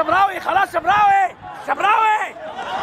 شبراوي خلاص شبراوي شبراوي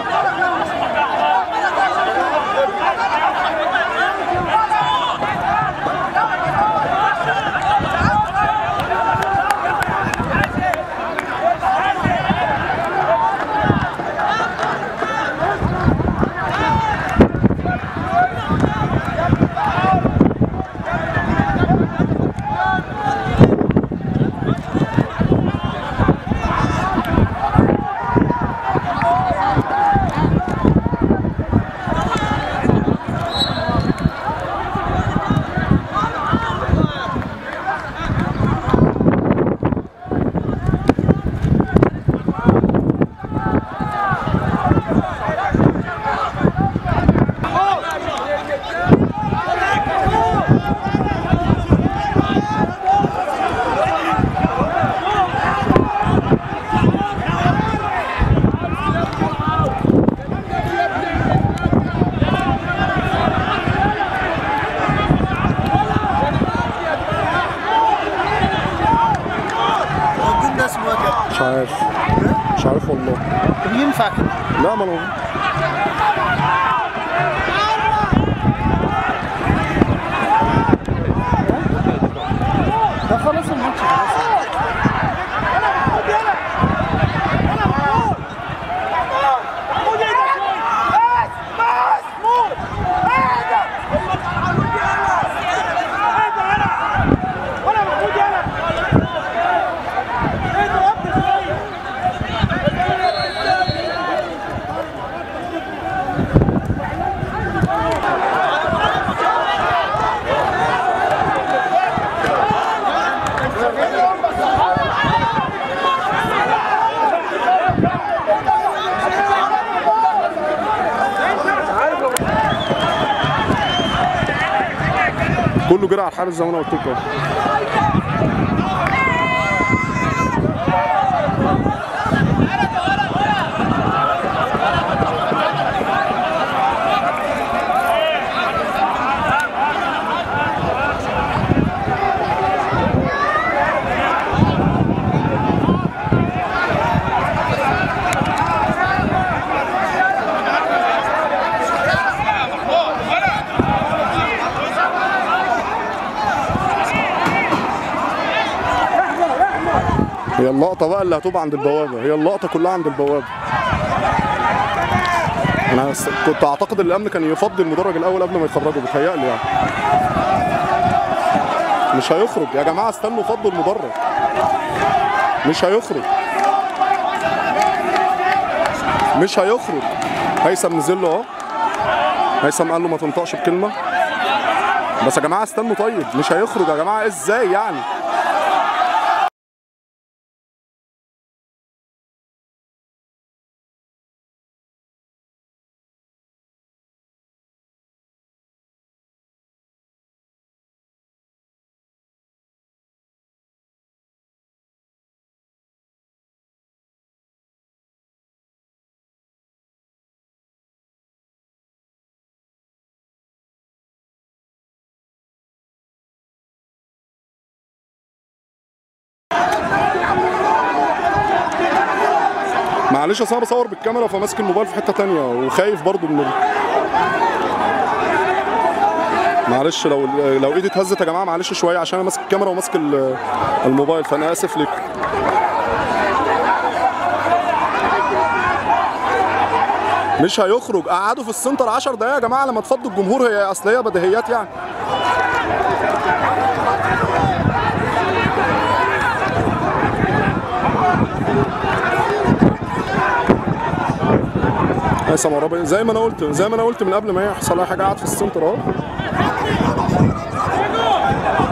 موجود ده اسمه ايه كده؟ مش عارف مش عارف والله طب ينفع كده لا ما انا ده خلاص الماتش خلاص كله جرى على الحارس زي ما انا قلت لكم هي اللقطه بقى اللي هتبقى عند البوابه هي اللقطه كلها عند البوابه انا س- كنت اعتقد الامن كان يفضي المدرج الاول قبل ما يخرجوا بيتهيألي يعني مش هيخرج يا جماعه استنوا فضوا المدرج مش هيخرج مش هيخرج هيثم نزل له اهو هيثم قال له ما تنطقش بكلمه بس يا جماعه استنوا طيب مش هيخرج يا جماعه ازاي يعني معلش اصل انا بصور بالكاميرا فماسك الموبايل في حته تانية وخايف برضو من ال... معلش لو لو ايدي اتهزت يا جماعه معلش شويه عشان انا ماسك الكاميرا وماسك ال- الموبايل فانا اسف لكم مش هيخرج قعدوا في السنتر 10 دقايق يا جماعه لما تفضوا الجمهور هي اصل هي بديهيات يعني هيثم عرابي زي ما انا قلت زي ما انا قلت من قبل ما يحصل اي حاجه قاعد في السنتر اهو